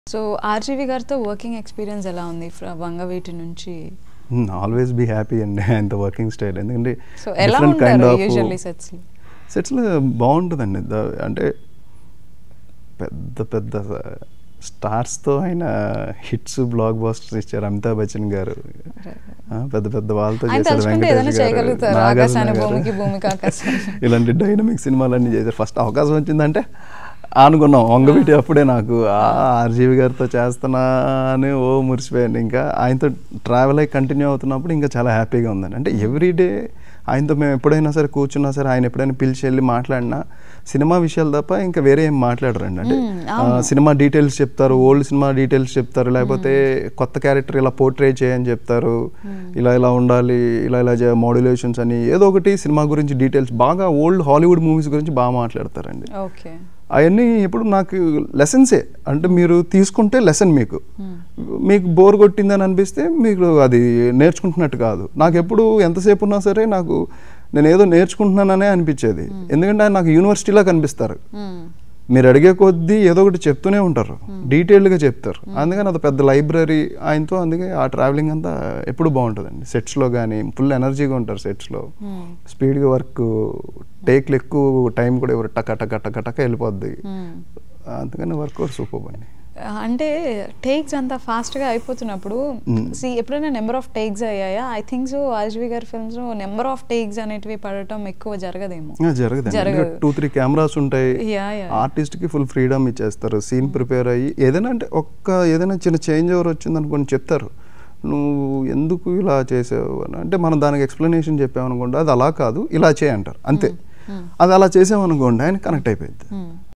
So RGV గారితో working experience ఎలా ఉంది ఫ్ర- వంగవీటి నుంచి ఆల్వేస్ బీ హ్యాపీ అండి ఆయనతో వర్కింగ్ స్టైల్ ఎందుకంటే సో ఎలా different kind ఉంటారు of- యూజువల్లీ సెట్స్ సెట్స్లో బాగుంటుందండి ద- అంటే పెద్ద పెద్ద స్టార్స్తో ఆయన హిట్స్ బ్లాక్ బాస్టర్స్ ఇచ్చారు అమితాబ్ బచ్చన్ గారు ఆ, పెద్ద పెద్ద వాళ్ళతో ఆయన చేశారు తలుచుకుంటే ఏదైనా వెంకటేష్ గారు చేయగలుగుతారు నాగార్జున ఆకాశాన్ని గారు. భూమికి భూమికి ఆకాశం ఇలాంటి డైనమిక్ సినిమాలన్నీ చేశారు ఫస్ట్ అవకాశం వచ్చిందంటే అనుకున్నాం వంగబెట్టి అప్పుడే నాకు ఆ ఆర్జీవి గారితో చేస్తున్నా అని ఓ మురిసిపోయాను ఇంకా ఆయనతో ట్రావెల్ అయ్యి కంటిన్యూ అవుతున్నప్పుడు ఇంకా చాలా హ్యాపీగా ఉందండి అంటే ఎవ్రీడే ఆయనతో మేము ఎప్పుడైనా సరే కూర్చున్నా సరే ఆయన ఎప్పుడైనా పిలిచి వెళ్ళి మాట్లాడినా సినిమా విషయాలు తప్ప ఇంకా వేరే ఏం మాట్లాడరండి అంటే మ్మ్, ఆ, అవును. సినిమా డీటెయిల్స్ చెప్తారు ఓల్డ్ సినిమా డీటెయిల్స్ చెప్తారు లేకపోతే కొత్త క్యారెక్టర్ ఇలా పోర్ట్రే చేయని చెప్తారు ఇలా ఇలా ఉండాలి ఇలా ఇలా మాడ్యులేషన్స్ అని ఏదో ఒకటి సినిమా గురించి డీటెయిల్స్ బాగా ఓల్డ్ హాలీవుడ్ మూవీస్ గురించి బాగా మాట్లాడతారండి ఓకే అవన్నీ ఇప్పుడు నాకు లెసన్సే అంటే మీరు తీసుకుంటే లెసన్ మీకు మీకు బోర్ కొట్టిందని అనిపిస్తే మీకు అది నేర్చుకుంటున్నట్టు కాదు నాకు ఎప్పుడు ఎంతసేపు ఉన్నా సరే నాకు నేను ఏదో నేర్చుకుంటున్నాననే అనిపించేది ఎందుకంటే ఆయన నాకు యూనివర్సిటీలా కనిపిస్తారు మీరు అడిగే కొద్దీ ఏదో ఒకటి చెప్తూనే ఉంటారు డీటెయిల్డ్గా చెప్తారు అందుకని అది పెద్ద లైబ్రరీ ఆయనతో అందుకే ఆ ట్రావెలింగ్ అంతా ఎప్పుడు బాగుంటుందండి సెట్స్లో కానీ ఫుల్ ఎనర్జీగా ఉంటారు సెట్స్లో స్పీడ్గా వర్క్ టేక్లు ఎక్కువ టైం కూడా ఎవరు టక టక టక టక వెళ్ళిపోద్ది అందుకని వర్క్ కూడా సూపర్ అండి అంటే టేక్స్ అంతా ఫాస్ట్ గా అయిపోతున్నప్పుడు Mm. సి ఎప్పుడైనా నెంబర్ ఆఫ్ టేక్స్ అయ్యాయా ఐ థింక్ సో ఆర్జీవి గారి ఫిల్మ్స్ లో నెంబర్ ఆఫ్ టేక్స్ అనేటివి పడటం ఎక్కువ జరగదేమో జరగదు జరగదు. టూ త్రీ కెమెరాస్ ఉంటాయి Yeah, yeah. ఆర్టిస్ట్ కి ఫుల్ ఫ్రీడమ్ ఇచ్చేస్తారు సీన్ ప్రిపేర్ అయ్యి ఏదైనా అంటే ఒక్క ఏదైనా చిన్న చేంజ్ ఓవర్ వచ్చింది అనుకోని చెప్తారు నువ్వు ఎందుకు ఇలా చేసావు అని అంటే మనం దానికి ఎక్స్ప్లెనేషన్ చెప్పామనుకోండి అది అలా కాదు ఇలా చేయంటారు అంతే అది అలా చేసామనుకోండి ఆయన కనెక్ట్ అయిపోయింది Mm.